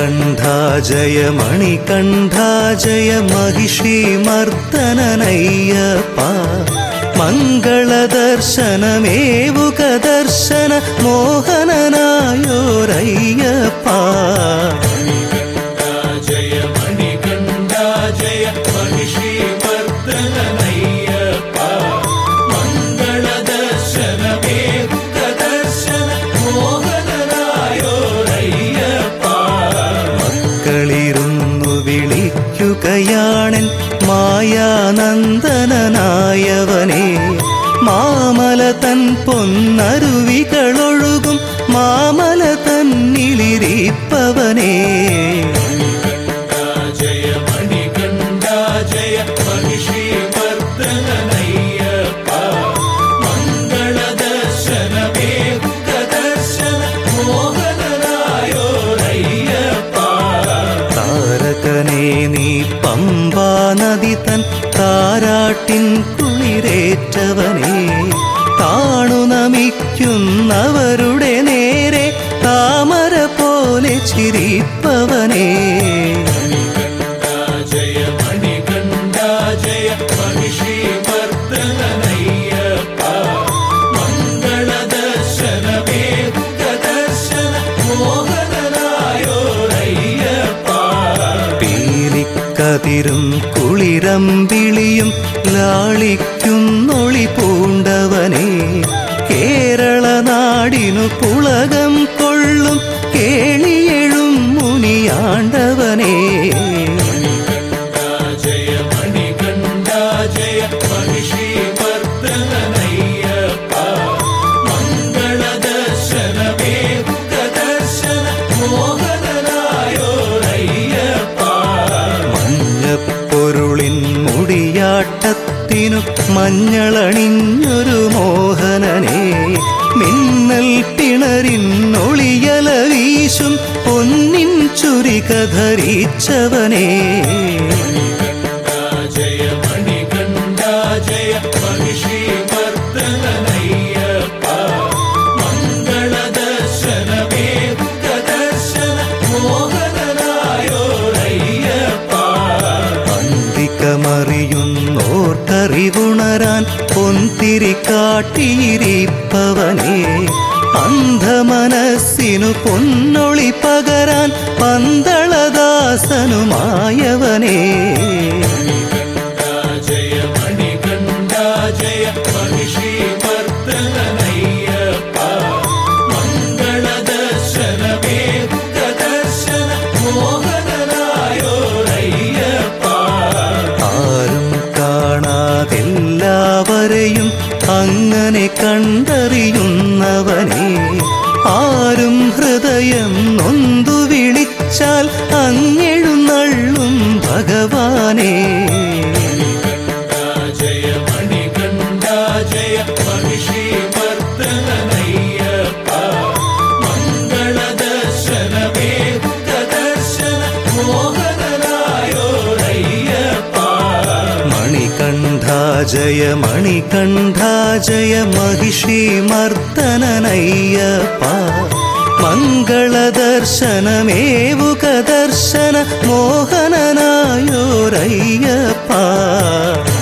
മണികണ്ഠാജയ മണികണ്ഠാജയ മഹിഷി മർദ്ദനയ്യപ്പ മംഗളദർശനമേവുക ദർശന മോഹനനായോരയ്യപ്പ ജയ മണികണ്ഠ ജയ മഹിഷി മർദ്ദനയ്യപ്പ മംഗളദർശനമേ ദർശന മോഹനനായോരയ്യപ്പ മക്കളിരുന്നു വിളിക്കുകയാണെൻ മായാനന്ദനായവനെ മാമല തൻ പൊന്നരുവികളൊഴുകും മാമല തന്നിലിരിപ്പവനേ ജയ മണികണ്ഠ ജയ മഹിഷി മർദ്ദനയ്യപ്പ മംഗളദർശനമേ ദർശന മോഹനനായോരയ്യപ്പ താരകനെ നീ പമ്പാ നദി തൻ താരാട്ടിൻ കുളിരേറ്റവനെ താണു നമിക്കുന്നവരുടെ നേരെ താമര പോലെ ചിരിപ്പവനേ ജയ മണികണ്ഠ ജയ മഹിഷി മർദ്ദനയ്യപ്പ മംഗളദർശനമേ ദർശന മോഹനനായോരയ്യപ്പ പീലിക്കതിരും കുളിരമ്പിളിയും ലാളിക്കുന്നൊളി പൂണ്ടവനെ കേരള നാടിനു പുളകം കൊള്ളും കേളിയെഴും മുനിയാണ്ടവനേ ജയ മണികണ്ഠ ജയ മഹിഷി മർദ്ദനയ്യപ്പ മംഗളദർശനമേ ദർശന മോഹനനായോരയ്യപ്പ മഞ്ഞപ്പൊരുളിൻ മുടിയാട്ടത്തിനു മഞ്ഞളണിഞ്ഞൊരു മോഹനനെ മിന്നൽ പിണറിന്നൊളിയല വീശും പൊന്നിൻ ചുരിക ധരിച്ചവനേ ജയ മണികണ്ഠ ജയ മഹിഷി മർദ്ദനയ്യപ്പ മംഗളദർശനമേ ദർശന മോഹനനായോരയ്യപ്പ അന്തിക്കമറിയുന്നോർക്കറിവുണരാൻ പൊന്തിരി കാട്ടിയിരിപ്പവനെ അന്ധമനസ്സിനു പൊന്നൊളി പകരാൻ പന്തളദാസനുമായവനേ ജയ മണികണ്ഠ ജയ മഹിഷി മർദ്ദനയ്യപ്പ മംഗളദർശനമേ ദർശന മോഹനനായോരയ്യപ്പ ആരും കാണാതെല്ലാവരെയും അങ്ങനെ കണ്ടറിയുന്നവനെ ആരും ഹൃദയം നൊന്തു വിളിച്ചാൽ അങ്ങെഴുന്നള്ളും ഭഗവാനേ ജയ മണികണ്ഠ ജയ മഹിഷി മർദ്ദനയ്യപ്പ മംഗളദർശനമേ ദർശന മോഹനനായോരയ്യപ്പ മണികണ്ഠാജയ മണികണ്ഠാജയ മഹിഷി മർദ്ദനയ്യപ്പ മംഗളദർശനമേവുക ദർശന മോഹനനായോരയ്യപ്പ